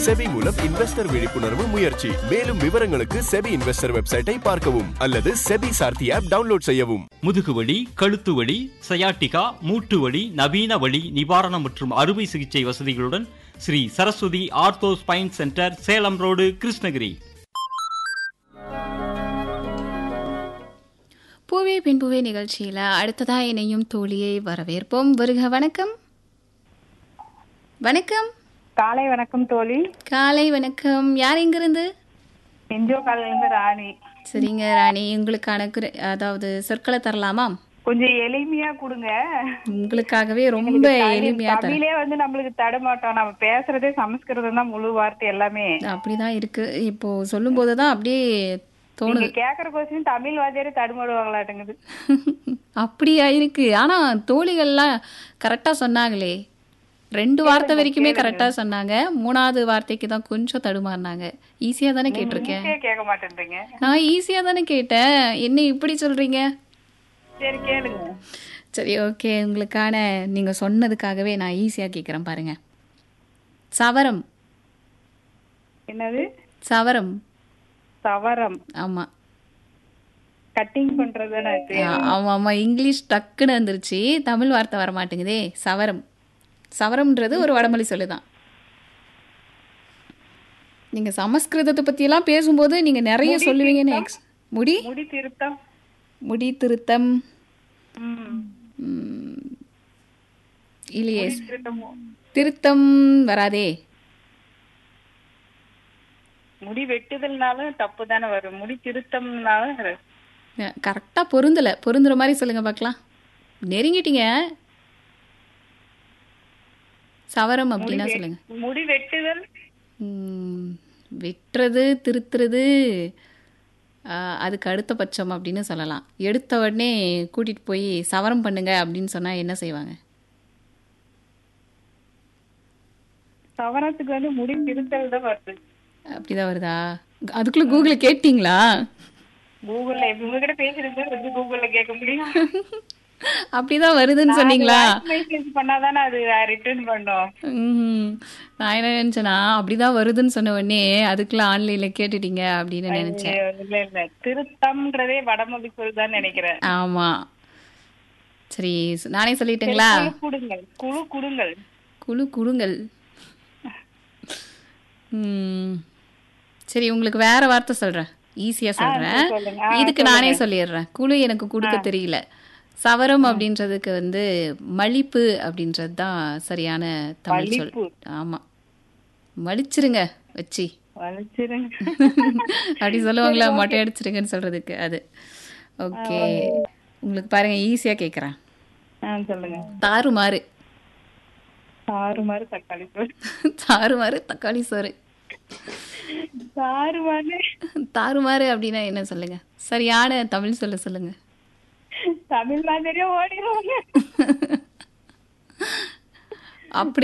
SEBI மூலம் investor விழிப்புணர்வு முயற்சி மேலும் விவரங்களுக்கு செபி இன்வெஸ்டர் வெப்சைட்டை பார்க்கவும் அல்லது செபி சார்த்தி ஆப் டவுன்லோட் செய்யவும் முதுகுவலி கழுத்து வலி சயாட்டிகா மூட்டு வலி நவீன வலி நிவாரணம் மற்றும் அறுவை சிகிச்சை வசதிகளுடன் Sri Saraswathi ortho spine centre Salem road Krishnagiri பூவே பின்புவே நிகழ்ச்சியில் அடுத்ததா இணையும் தோழியை வரவேற்போம் வருக வணக்கம் வணக்கம் காலை வணக்கம் தோழி காலை வணக்கம் யார் எங்கிருந்து செஞ்சோ காலையிலிருந்து ராணி சரிங்க ராணி உங்களுக்கான குர- அதாவது சொற்களை தரலாமா கொஞ்சம் எளிமையா கொடுங்க உங்களுக்காகவே ரொம்ப எளிமையா தரேன் தமிழே வந்து நம்மளுக்கு தடமாட்டோம் நம்ம பேசுறதே சமஸ்கிருதம் தான் முழு வார்த்தை எல்லாமே அப்படிதான் இருக்கு இப்போ சொல்லும்போது தான் அப்படியே தோணுது நீங்க கேக்குற கொஸ்டின் தமிழ் வாத்தியாரே தடுமாடுவாங்களாட்டுங்குது அப்படியா இருக்கு ஆனா தோழிகள்லாம் கரெக்டா சொன்னாங்களே ரெண்டு வார்த்தை வரைக்குமே கரெக்டா சொன்னாங்க மூணாவது வார்த்தைக்கு தான் கொஞ்சம் தடுமாறினாங்க ஈஸியா தானே கேட்டிருக்கேன் ஈஸியா கேட்க மாட்டேன்றீங்க நான் ஈஸியா தானே கேட்டேன் என்ன இப்படி சொல்றீங்க சரி கேளுங்க சரி ஓகே உங்களுக்கான நீங்க சொன்னதுக்காகவே நான் ஈஸியா கேட்குறேன் பாருங்க சவரம் என்னது சவரம் சவரம் ஆமா கட்டிங் பண்றதுதானே அது ஆ, ஆமா ஆமா இங்கிலீஷ் டக்குன்னு வந்துருச்சு தமிழ் வார்த்தை வர மாட்டேங்குதே சவரம் சவரம்ன்றது ஒரு வடமொழி சொல்லுதான் நீங்க சமஸ்கிருதத்தை பத்தியெல்லாம் பேசும்போது நீங்க நிறைய சொல்லுவீங்கன்னு ex- முடி முடி திருத்தம் முடி திருத்தம் ம். ம், இல்லையே திருத்தம் திருத்தம் வராதே முடி வெட்டுதல்னாலும் தப்பு தானே வரும் முடி திருத்தம்னாலும் கரெக்டா பொருந்தல பொருந்துற மாதிரி சொல்லுங்க பார்க்கலாம் நெருங்கிட்டீங்க சவரம் அப்படின்னா சொல்லுங்க முடி வெட்டுதல் ம், வெட்டுறது திருத்துறது ஆ, அதுக்கு அடுத்த பட்சம் அப்படின்னு சொல்லலாம் எடுத்த உடனே கூட்டிட்டு போய் சவரம் பண்ணுங்க அப்படின்னு சொன்னா என்ன செய்வாங்க சவரத்துக்கு வந்து முடி திருத்தல் தான் வருது அப்படிதான் வருதா அதுக்குள்ள கூகுள கேட்டீங்களா கூகுள்ல இவங்க கிட்ட பேசுறது வந்து கூகுள்ல கேட்க முடியும் அப்படிதான் வருதுன்னு சொன்னீங்களா மெசேஜ் பண்ணாதானே அது ரிட்டர்ன் பண்ணோம் ம், நான் என்ன நினைச்சேன்னா அப்படிதான் வருதுன்னு சொன்ன உடனே அதுக்குள்ள ஆன்லைன்ல கேட்டுட்டீங்க அப்படின்னு நினைச்சேன் இல்ல இல்ல திருத்தம்ன்றதே வடமொழி சொல் தான் நினைக்கிறேன் ஆமா சரி நானே சொல்லிட்டுங்களா குழு குடுங்கள் குழு குடுங்கள் குழு குழுங்கள் ம். சரி உங்களுக்கு வேற வார்த்தை சொல்றேன் ஈஸியா சொல்றேன் சொல்லுங்க. ஆ, இதுக்கு நானே சொல்லிடுறேன் குழு எனக்கு கொடுக்க தெரியல சவரம் அப்படின்றதுக்கு வந்து மலிப்பு அப்படின்றது தான் சரியான தமிழ் சொல் மலிப்பு. ஆமா மலிச்சிருங்க வச்சு வலிச்சிருங்க அப்படி சொல்லுவாங்களா மொட்டை அடிச்சிருங்கன்னு சொல்றதுக்கு அது ஓகே உங்களுக்கு பாருங்க ஈஸியா கேக்குறேன் ஆ சொல்லுங்க தாறுமாறு சாறு மாதிரி தக்காளி சோறு தாறுமாறு தக்காளி சோறு சாறு மாதிரி தாறுமாறு அப்படின்னா என்ன சொல்லுங்க சரியான தமிழ் சொல்ல சொல்லுங்க தமிழ் மாதிரியே ஓடிடுவாங்க அப்படி